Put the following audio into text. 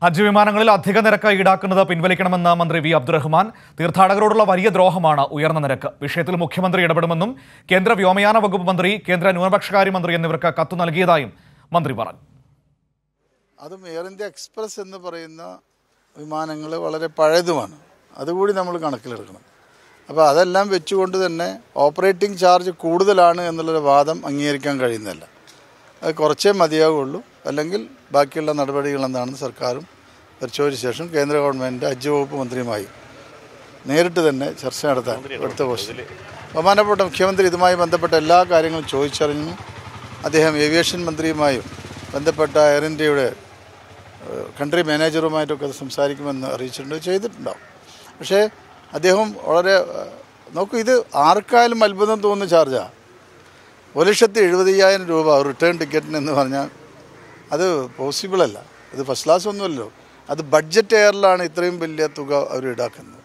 ഹജ്ജ് വിമാനങ്ങളിൽ അധിക നിരക്ക് ഈടാക്കുന്നത് പിൻവലിക്കണമെന്ന് മന്ത്രി വി അബ്ദുറഹ്മാൻ തീർത്ഥാടകരോടുള്ള വലിയ ദ്രോഹമാണ് ഉയർന്ന നിരക്ക് വിഷയത്തിൽ മുഖ്യമന്ത്രി ഇടപെടുമെന്നും കേന്ദ്ര വ്യോമയാന വകുപ്പ് മന്ത്രി കേന്ദ്ര ന്യൂനപക്ഷകാര്യ മന്ത്രി എന്നിവർക്ക് കത്ത് നൽകിയതായും മന്ത്രി പറഞ്ഞു അതും എയർ ഇന്ത്യ എക്സ്പ്രസ് എന്ന് പറയുന്ന വിമാനങ്ങൾ വളരെ പഴയതുമാണ് അതുകൂടി നമ്മൾ കണക്കിലെടുക്കണം അപ്പോൾ അതെല്ലാം വെച്ചുകൊണ്ട് തന്നെ ഓപ്പറേറ്റിംഗ് ചാർജ് കൂടുതലാണ് എന്നുള്ളൊരു വാദം അംഗീകരിക്കാൻ കഴിയുന്നില്ല അത് കുറച്ചേ മതിയാവുള്ളൂ അല്ലെങ്കിൽ ബാക്കിയുള്ള നടപടികൾ എന്താണെന്ന് സർക്കാരും പരിശോധിച്ച ശേഷം കേന്ദ്ര ഗവൺമെൻറ് ഹജ്ജ് വകുപ്പ് മന്ത്രിയുമായി നേരിട്ട് തന്നെ ചർച്ച നടത്താൻ എടുത്ത പോസ്റ്റ് ബഹുമാനപ്പെട്ട മുഖ്യമന്ത്രി ഇതുമായി ബന്ധപ്പെട്ട എല്ലാ കാര്യങ്ങളും ചോദിച്ചറിഞ്ഞു അദ്ദേഹം ഏവിയേഷൻ മന്ത്രിയുമായും ബന്ധപ്പെട്ട എയർ ഇന്ത്യയുടെ ഏഹ്, കൺട്രി മാനേജറുമായിട്ടൊക്കെ അത് സംസാരിക്കുമെന്ന് അറിയിച്ചിട്ടുണ്ട് ചെയ്തിട്ടുണ്ടാവും പക്ഷേ അദ്ദേഹം വളരെ ഏഹ്, നോക്കൂ ഇത് ആർക്കായാലും അത്ഭുതം തോന്നുന്ന ചാർജാണ് ഒരു ലക്ഷത്തി എഴുപത്തയ്യായിരം രൂപ റിട്ടേൺ ടിക്കറ്റിന് എന്ന് പറഞ്ഞാൽ അത് പോസിബിൾ അല്ല ഇത് ഫസ്റ്റ് ക്ലാസ് ഒന്നുമല്ലോ അത് ബഡ്ജറ്റ് എയറിലാണ് ഇത്രയും വലിയ തുക അവർ ഈടാക്കുന്നത്